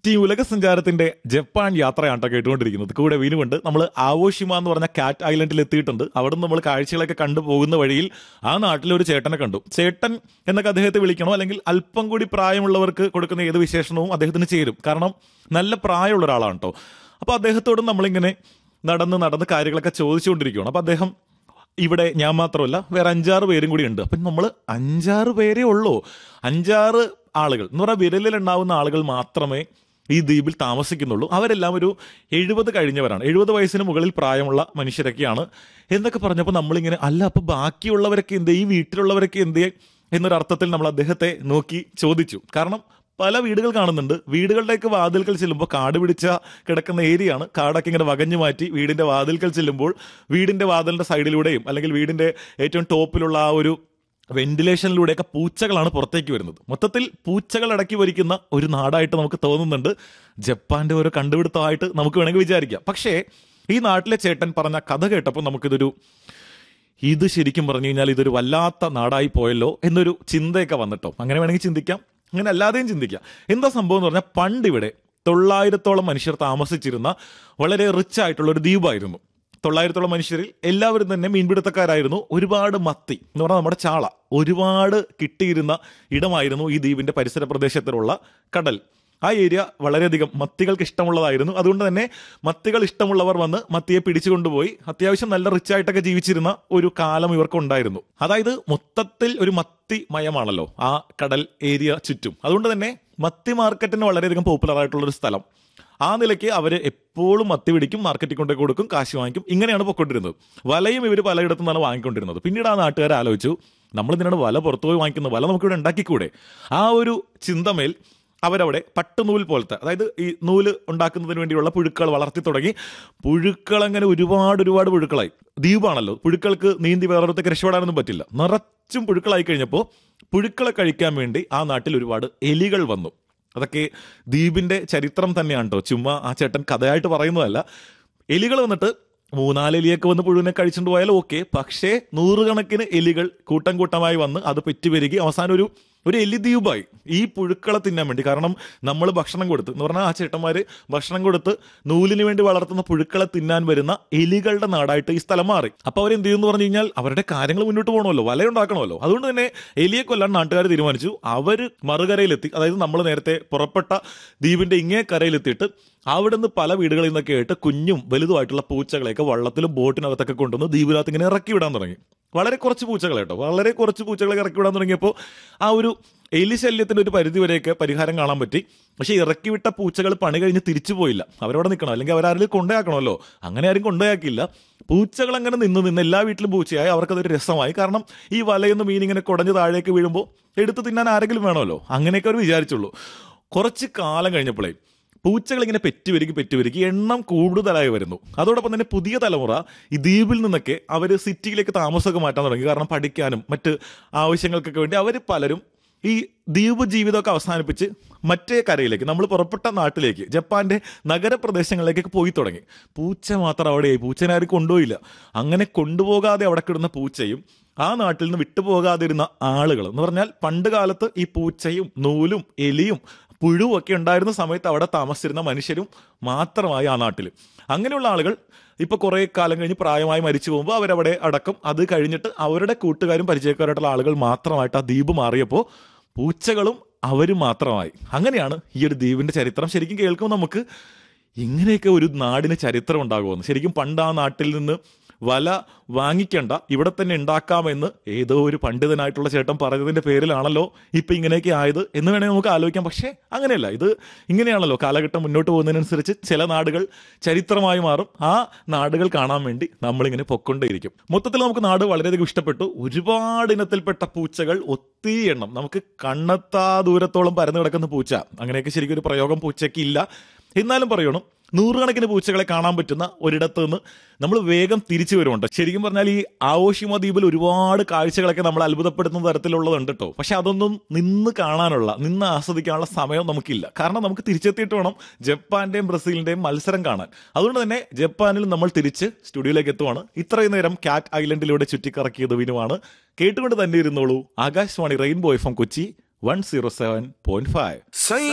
team ഉലക സഞ്ചാരത്തിന്റെ Japan യാത്രയാണ് കേട്ടോ കേട്ടുകൊണ്ടിരിക്കുന്നത് കൂടെ വീനുകൊണ്ട് നമ്മൾ ആവോഷിമ എന്ന് പറഞ്ഞ കാറ്റ് ഐലൻഡിൽ എത്തിയിട്ടുണ്ട് അവിടെ നമ്മൾ കാഴ്ചകളൊക്കെ കണ്ടു പോകുന്ന വഴിയിൽ ആ നാട്ടിലെ ഒരു ചേട്ടനെ കണ്ടു ചേട്ടൻ എന്നൊക്കെ അദ്ദേഹത്തെ വിളിക്കണോ അല്ലെങ്കിൽ അല്പം കൂടി പ്രായമുള്ളവർക്ക് കൊടുക്കുന്ന ഏത് വിശേഷണവും അദ്ദേഹത്തിന് ചേരും കാരണം നല്ല പ്രായമുള്ള ഒരാളാണ് കേട്ടോ അപ്പോൾ അദ്ദേഹത്തോടും നമ്മളിങ്ങനെ നടന്ന് നടന്ന് കാര്യങ്ങളൊക്കെ ചോദിച്ചുകൊണ്ടിരിക്കുകയാണ് അപ്പോൾ അദ്ദേഹം ഇവിടെ ഞാൻ മാത്രമല്ല വേറെ അഞ്ചാറ് പേരും കൂടി ഉണ്ട് അപ്പം നമ്മൾ അഞ്ചാറ് പേരേ ഉള്ളൂ അഞ്ചാറ് ആളുകൾ എന്ന് പറഞ്ഞാൽ വിരലിലുണ്ടാവുന്ന ആളുകൾ മാത്രമേ ഈ ദ്വീപിൽ താമസിക്കുന്നുള്ളൂ അവരെല്ലാം ഒരു എഴുപത് കഴിഞ്ഞവരാണ് എഴുപത് വയസ്സിന് മുകളിൽ പ്രായമുള്ള മനുഷ്യരൊക്കെയാണ് എന്നൊക്കെ പറഞ്ഞപ്പോൾ നമ്മളിങ്ങനെ അല്ല അപ്പോൾ ബാക്കിയുള്ളവരൊക്കെ എന്ത് ഈ വീട്ടിലുള്ളവരൊക്കെ എന്ത് എന്നൊരർത്ഥത്തിൽ നമ്മൾ അദ്ദേഹത്തെ നോക്കി ചോദിച്ചു കാരണം പല വീടുകൾ കാണുന്നുണ്ട് വീടുകളുടെയൊക്കെ വാതിൽക്കൽ ചെല്ലുമ്പോൾ കാട് പിടിച്ച കിടക്കുന്ന ഏരിയയാണ് കാടൊക്കെ ഇങ്ങനെ വകഞ്ഞു മാറ്റി വീടിന്റെ വാതിൽക്കൽ ചെല്ലുമ്പോൾ വീടിന്റെ വാതിലിന്റെ സൈഡിലൂടെയും അല്ലെങ്കിൽ വീടിന്റെ ഏറ്റവും ടോപ്പിലുള്ള ആ ഒരു വെന്റിലേഷനിലൂടെയൊക്കെ പൂച്ചകളാണ് പുറത്തേക്ക് വരുന്നത് മൊത്തത്തിൽ പൂച്ചകൾ ഇടയ്ക്ക് ഭരിക്കുന്ന ഒരു നാടായിട്ട് നമുക്ക് തോന്നുന്നുണ്ട് ജപ്പാന്റെ ഒരു കണ്ടുപിടുത്തമായിട്ട് നമുക്ക് വേണമെങ്കിൽ വിചാരിക്കാം പക്ഷേ ഈ നാട്ടിലെ ചേട്ടൻ പറഞ്ഞ കഥ കേട്ടപ്പോൾ നമുക്കിതൊരു ഇത് ശരിക്കും പറഞ്ഞു കഴിഞ്ഞാൽ ഇതൊരു വല്ലാത്ത നാടായി പോയല്ലോ എന്നൊരു ചിന്തയൊക്കെ വന്നിട്ടോ അങ്ങനെ വേണമെങ്കിൽ ചിന്തിക്കാം അങ്ങനെ അല്ലാതെയും ചിന്തിക്കാം എന്താ സംഭവം എന്ന് പറഞ്ഞാൽ പണ്ട് ഇവിടെ തൊള്ളായിരത്തോളം മനുഷ്യർ താമസിച്ചിരുന്ന വളരെ റിച്ച് ആയിട്ടുള്ള ഒരു ദ്വീപായിരുന്നു തൊള്ളായിരത്തോളം മനുഷ്യരിൽ എല്ലാവരും തന്നെ മീൻപിടുത്തക്കാരായിരുന്നു ഒരുപാട് മത്തി എന്ന് പറഞ്ഞാൽ നമ്മുടെ ചാള ഒരുപാട് കിട്ടിയിരുന്ന ഇടമായിരുന്നു ഈ ദ്വീപിന്റെ പരിസര പ്രദേശത്തിലുള്ള കടൽ ആ ഏരിയ വളരെയധികം മത്തികൾക്ക് ഇഷ്ടമുള്ളതായിരുന്നു അതുകൊണ്ട് തന്നെ മത്തികൾ ഇഷ്ടമുള്ളവർ വന്ന് മത്തിയെ പിടിച്ചു കൊണ്ടുപോയി അത്യാവശ്യം നല്ല റിച്ച് ആയിട്ടൊക്കെ ജീവിച്ചിരുന്ന ഒരു കാലം ഇവർക്ക് ഉണ്ടായിരുന്നു അതായത് മൊത്തത്തിൽ ഒരു മത്തി മയമാണല്ലോ ആ കടൽ ഏരിയ ചുറ്റും അതുകൊണ്ട് തന്നെ മത്തി മാർക്കറ്റിന് വളരെയധികം പോപ്പുലർ ആയിട്ടുള്ള ഒരു സ്ഥലം ആ നിലയ്ക്ക് അവർ എപ്പോഴും മത്തി പിടിക്കും മാർക്കറ്റിൽ കൊണ്ടു കൊടുക്കും കാശ് വാങ്ങിക്കും ഇങ്ങനെയാണ് പൊയ്ക്കൊണ്ടിരുന്നത് വലയും ഇവർ പലയിടത്തു നിന്നാണ് വാങ്ങിക്കൊണ്ടിരുന്നത് പിന്നീട് ആ നാട്ടുകാർ ആലോചിച്ചു നമ്മൾ ഇതിനാണ് വല പുറത്തു പോയി വാങ്ങിക്കുന്നത് വല നമുക്കിവിടെ ഉണ്ടാക്കിക്കൂടെ ആ ഒരു ചിന്തമേൽ അവരവിടെ പട്ടുനൂൽ പോലത്തെ അതായത് ഈ നൂല് ഉണ്ടാക്കുന്നതിന് വേണ്ടിയുള്ള പുഴുക്കൾ വളർത്തി തുടങ്ങി പുഴുക്കൾ അങ്ങനെ ഒരുപാട് ഒരുപാട് പുഴുക്കളായി ദ്വീപാണല്ലോ പുഴുക്കൾക്ക് നീന്തി വേറൊരുത്തേക്ക് രക്ഷപ്പെടാനൊന്നും പറ്റില്ല നിറച്ചും പുഴുക്കളായി കഴിഞ്ഞപ്പോൾ പുഴുക്കളെ കഴിക്കാൻ വേണ്ടി ആ നാട്ടിൽ ഒരുപാട് എലികൾ വന്നു അതൊക്കെ ദ്വീപിന്റെ ചരിത്രം തന്നെയാണ് കേട്ടോ ചുമ്മാ ആ ചേട്ടൻ കഥയായിട്ട് പറയുന്നതല്ല എലികൾ വന്നിട്ട് മൂന്നാല് എലിയൊക്കെ വന്ന് പുഴുവിനെ കഴിച്ചുകൊണ്ട് പോയാൽ ഓക്കെ പക്ഷേ നൂറുകണക്കിന് എലികൾ കൂട്ടം കൂട്ടമായി വന്ന് അത് പെറ്റുപെരുകി അവസാനം ഒരു ഒരു എലി ദ്വീപായി ഈ പുഴുക്കളെ തിന്നാൻ വേണ്ടി കാരണം നമ്മൾ ഭക്ഷണം കൊടുത്ത് എന്ന് പറഞ്ഞാൽ ആ ചേട്ടന്മാര് ഭക്ഷണം കൊടുത്ത് നൂലിന് വേണ്ടി വളർത്തുന്ന പുഴുക്കളെ തിന്നാൻ വരുന്ന എലികളുടെ നാടായിട്ട് ഈ സ്ഥലം മാറി അപ്പൊ അവർ എന്ത് ചെയ്യുമെന്ന് പറഞ്ഞു കഴിഞ്ഞാൽ അവരുടെ കാര്യങ്ങൾ മുന്നോട്ട് പോകണമല്ലോ വലയുണ്ടാക്കണമല്ലോ അതുകൊണ്ട് തന്നെ എലിയെ കൊല്ലാൻ നാട്ടുകാർ തീരുമാനിച്ചു അവര് മറുകരയിലെത്തി അതായത് നമ്മൾ നേരത്തെ പുറപ്പെട്ട ദ്വീപിന്റെ ഇങ്ങേ കരയിലെത്തിയിട്ട് അവിടുന്ന് പല വീടുകളിൽ നിന്നൊക്കെ ആയിട്ട് കുഞ്ഞും വലുതുമായിട്ടുള്ള പൂച്ചകളെയൊക്കെ വള്ളത്തിലും ബോട്ടിനകത്തൊക്കെ കൊണ്ടുവന്ന് ദ്വീപിനകത്ത് ഇങ്ങനെ ഇറക്കി വിടാൻ തുടങ്ങി വളരെ കുറച്ച് പൂച്ചകൾ കേട്ടോ വളരെ കുറച്ച് പൂച്ചകളെ ഇറക്കി വിടാൻ തുടങ്ങിയപ്പോൾ ആ ഒരു എലി ശല്യത്തിന്റെ ഒരു പരിധി വരെയൊക്കെ പരിഹാരം കാണാൻ പറ്റി പക്ഷെ ഇറക്കി വിട്ട പൂച്ചകൾ പണി കഴിഞ്ഞ് തിരിച്ചു പോയില്ല അവരവിടെ നിൽക്കണം അല്ലെങ്കിൽ അവരാരും കൊണ്ടുപോയാക്കണമല്ലോ അങ്ങനെ ആരും കൊണ്ടുപോയാക്കില്ല പൂച്ചകൾ അങ്ങനെ നിന്ന് നിന്ന് എല്ലാ വീട്ടിലും പൂച്ചയായി അവർക്കതൊരു രസമായി കാരണം ഈ വലയൊന്ന് മീൻ ഇങ്ങനെ കുടഞ്ഞ് താഴേക്ക് വീഴുമ്പോൾ എടുത്ത് തിന്നാൻ ആരെങ്കിലും വേണമല്ലോ അങ്ങനെയൊക്കെ അവർ വിചാരിച്ചുള്ളൂ കുറച്ച് കാലം കഴിഞ്ഞപ്പോഴേ പൂച്ചകൾ ഇങ്ങനെ പെറ്റുവരുകി പെറ്റുവരുകി എണ്ണം കൂടുതലായി വരുന്നു അതോടൊപ്പം തന്നെ പുതിയ തലമുറ ഈ ദ്വീപിൽ നിന്നൊക്കെ അവർ സിറ്റിയിലേക്ക് താമസമൊക്കെ മാറ്റാൻ തുടങ്ങി കാരണം പഠിക്കാനും മറ്റ് ആവശ്യങ്ങൾക്കൊക്കെ വേണ്ടി അവർ പലരും ഈ ദ്വീപ് ജീവിതമൊക്കെ അവസാനിപ്പിച്ച് മറ്റേ കരയിലേക്ക് നമ്മൾ പുറപ്പെട്ട നാട്ടിലേക്ക് ജപ്പാന്റെ നഗരപ്രദേശങ്ങളിലേക്കൊക്കെ പോയി തുടങ്ങി പൂച്ച മാത്രം അവിടെയായി പൂച്ചനെ ആരും കൊണ്ടുപോയില്ല അങ്ങനെ കൊണ്ടുപോകാതെ അവിടെ കിടന്ന പൂച്ചയും ആ നാട്ടിൽ നിന്ന് വിട്ടുപോകാതിരുന്ന ആളുകൾ എന്ന് പറഞ്ഞാൽ പണ്ട് കാലത്ത് ഈ പൂച്ചയും നൂലും എലിയും പുഴുവൊക്കെ ഉണ്ടായിരുന്ന സമയത്ത് അവിടെ താമസിച്ചിരുന്ന മനുഷ്യരും മാത്രമായി ആ നാട്ടിൽ അങ്ങനെയുള്ള ആളുകൾ ഇപ്പൊ കുറെ കാലം കഴിഞ്ഞ് പ്രായമായി മരിച്ചു പോകുമ്പോൾ അവരവിടെ അടക്കം അത് കഴിഞ്ഞിട്ട് അവരുടെ കൂട്ടുകാരും പരിചയക്കാരായിട്ടുള്ള ആളുകൾ മാത്രമായിട്ട് ആ ദ്വീപ് മാറിയപ്പോൾ പൂച്ചകളും അവരും മാത്രമായി അങ്ങനെയാണ് ഈ ഒരു ദ്വീപിന്റെ ചരിത്രം ശരിക്കും കേൾക്കുമ്പോൾ നമുക്ക് ഇങ്ങനെയൊക്കെ ഒരു നാടിന് ചരിത്രം ഉണ്ടാകുമെന്ന് ശരിക്കും പണ്ട് ആ നാട്ടിൽ നിന്ന് വല വാങ്ങിക്കണ്ട ഇവിടെ തന്നെ ഉണ്ടാക്കാമെന്ന് ഏതോ ഒരു പണ്ഡിതനായിട്ടുള്ള ചേട്ടൻ പറഞ്ഞതിന്റെ പേരിലാണല്ലോ ഇപ്പൊ ഇങ്ങനെയൊക്കെ ആയത് എന്ന് വേണമെങ്കിൽ നമുക്ക് ആലോചിക്കാം പക്ഷേ അങ്ങനെയല്ല ഇത് ഇങ്ങനെയാണല്ലോ കാലഘട്ടം മുന്നോട്ട് പോകുന്നതിനനുസരിച്ച് ചില നാടുകൾ ചരിത്രമായി മാറും ആ നാടുകൾ കാണാൻ വേണ്ടി നമ്മളിങ്ങനെ പൊക്കൊണ്ടേയിരിക്കും മൊത്തത്തിൽ നമുക്ക് നാട് വളരെയധികം ഇഷ്ടപ്പെട്ടു ഒരുപാട് ഇനത്തിൽപ്പെട്ട പൂച്ചകൾ ഒത്തിരി എണ്ണം നമുക്ക് കണ്ണെത്താ ദൂരത്തോളം പരന്നു കിടക്കുന്ന പൂച്ച അങ്ങനെയൊക്കെ ശരിക്കും ഒരു പ്രയോഗം പൂച്ചയ്ക്ക് ഇല്ല എന്നാലും പറയണം നൂറുകണക്കിന് പൂച്ചകളെ കാണാൻ പറ്റുന്ന ഒരിടത്ത് നിന്ന് നമ്മൾ വേഗം തിരിച്ചു വരുമുണ്ട് ശരിക്കും പറഞ്ഞാൽ ഈ ആവോഷിമ ദ്വീപിൽ ഒരുപാട് കാഴ്ചകളൊക്കെ നമ്മൾ അത്ഭുതപ്പെടുത്തുന്ന തരത്തിലുള്ളതുണ്ട് കേട്ടോ പക്ഷെ അതൊന്നും നിന്ന് കാണാനുള്ള നിന്ന് ആസ്വദിക്കാനുള്ള സമയം നമുക്കില്ല കാരണം നമുക്ക് തിരിച്ചെത്തിയിട്ട് വേണം ജപ്പാന്റെയും ബ്രസീലിന്റെയും മത്സരം കാണാൻ അതുകൊണ്ട് തന്നെ ജപ്പാനിൽ നമ്മൾ തിരിച്ച് സ്റ്റുഡിയോയിലേക്ക് എത്തുവാണ് ഇത്രയും നേരം കാറ്റ് ഐലൻഡിലൂടെ ചുറ്റിക്കറക്കിയത് വിനുവാണ് കേട്ടുകൊണ്ട് തന്നെ ഇരുന്നോളൂ Akashvani rainbow F M Kochi one zero seven point five